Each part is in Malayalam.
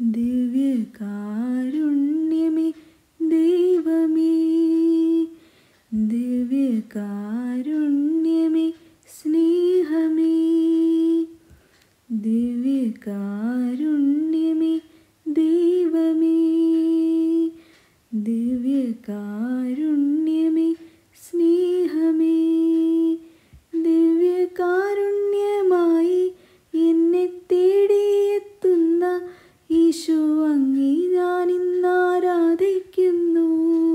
ദിവ്യകാരുണ്യമേ ദൈവമേ ദിവ്യകാരുണ്യമേ സ്നേഹമേ ദിവ്യകാരുണ്യമേ ദൈവമേ ദിവ്യകാരുണ്യമേ സ്നേഹമേ ദിവ്യകാരുണ്യമായി എന്നെ തേടിയെത്തുന്ന ഈശോ അങ്ങി ഞാൻ ഇന്നാരാധിക്കുന്നു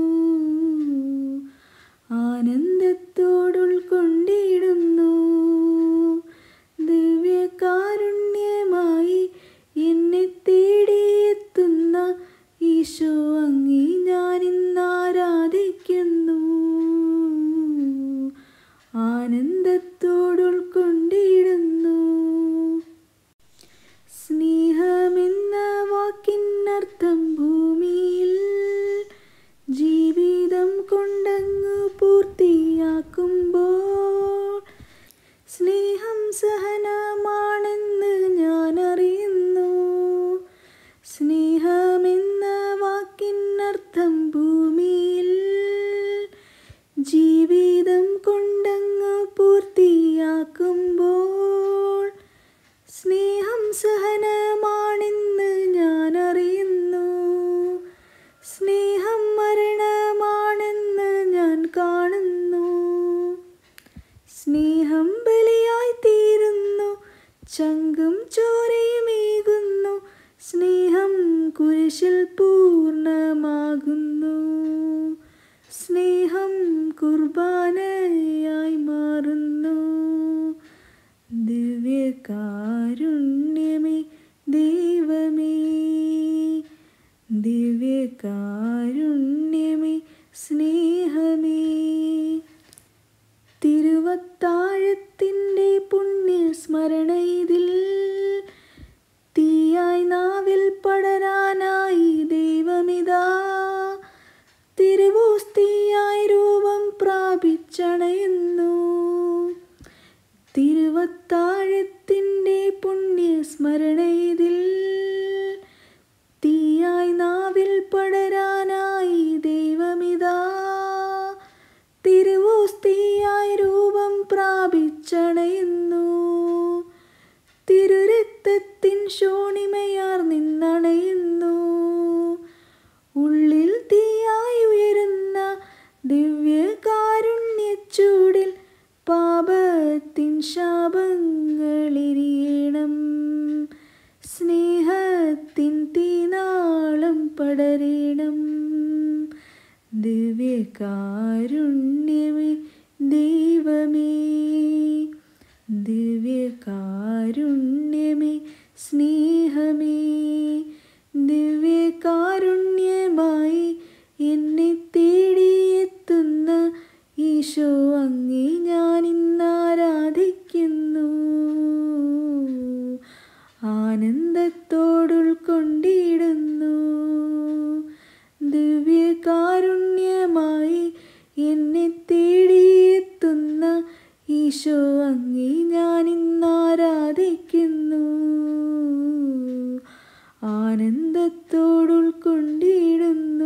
ആനന്ദത്തോടുൾക്കൊണ്ടിടുന്നു ദിവ്യകാരുണ്യമായി എന്നെ തേടിയെത്തുന്ന ഈശോ അങ്ങി ഞാൻ ഇന്നാരാധിക്കുന്നു ആനന്ദത്തോടുൾക്കൊണ്ടിടുന്നു സ്നേഹമെന്ന വാക്കിനർത്ഥം ഭൂമിയിൽ ജീവിതം കൊണ്ടങ്ങു പൂർത്തിയാക്കുമ്പോൾ സ്നേഹം സഹനമാണെന്ന് ഞാൻ അറിയുന്നു സ്നേഹമെന്ന വാക്കിനർത്ഥം ഭൂമിയിൽ ജീവിതം കൊണ്ടങ്ങു പൂർത്തിയാക്കുമ്പോൾ സ്നേഹം സഹനമാണെന്ന് ഞാൻ അറിയുന്നു സ്നേഹം മരണമാണെന്ന് ഞാൻ കാണുന്നു സ്നേഹം ബലിയായി തീരുന്നു ചങ്കും ചോരയുമേകുന്നു സ്നേഹം കുരിശിൽ പൂർണ്ണമാകുന്നു സ്നേഹം കുർബാനയായി മാറുന്നു ദിവ്യകാരുണ്യമേ ദൈവമേ ദിവ്യകാരുണ്യമേ സ്നേഹമേ തിരുവത്താഴത്തിൻ്റെ പുണ്യസ്മരണ ഇതിൽ തീയായി നാവിൽ പടരാനായി ദൈവമിതാ തിരുവോസ്തിയായി രൂപം പ്രാപിച്ചണയുന്നു തിരുവത്താഴത്തിൻ്റെ പുണ്യസ്മരണ ഇതിൽ തീയായി നാവിൽ പടരാനായി ദൈവമിതാ തിരുവോസ്തിയായി രൂപം പ്രാപിച്ചണയുന്നു തിരുരക്തത്തിൻ ശോണിമയാർ നിന്നണയുന്നു ഉള്ളിൽ തീയായി ഉയരുന്ന ദിവ്യകാരുണ്യച്ചൂടിൽ പാപത്തിൻ ശാപങ്ങളെരിയണം സ്നേഹത്തിൻ തീനാളം പടരണം ദിവ്യകാരുണ്യമേ ദൈവമേ ദിവ്യകാരുണ്യമേ സ്നേഹമേ ദിവ്യകാരുണ്യമായി എന്നെ തേടിയെത്തുന്ന ഈശോ അങ്ങേ ഞാൻ ഇന്നാരാധിക്കുന്നു ആനന്ദത്തോടുൾക്കൊണ്ടിടുന്നു ദിവ്യകാരുണ്യമായി എന്നെ തേടിയെത്തുന്ന ഈശോ അങ്ങേ ഞാൻ ഇന്നാരാധിക്കുന്നു ആനന്ദത്തോടുൾക്കൊണ്ടിടുന്നു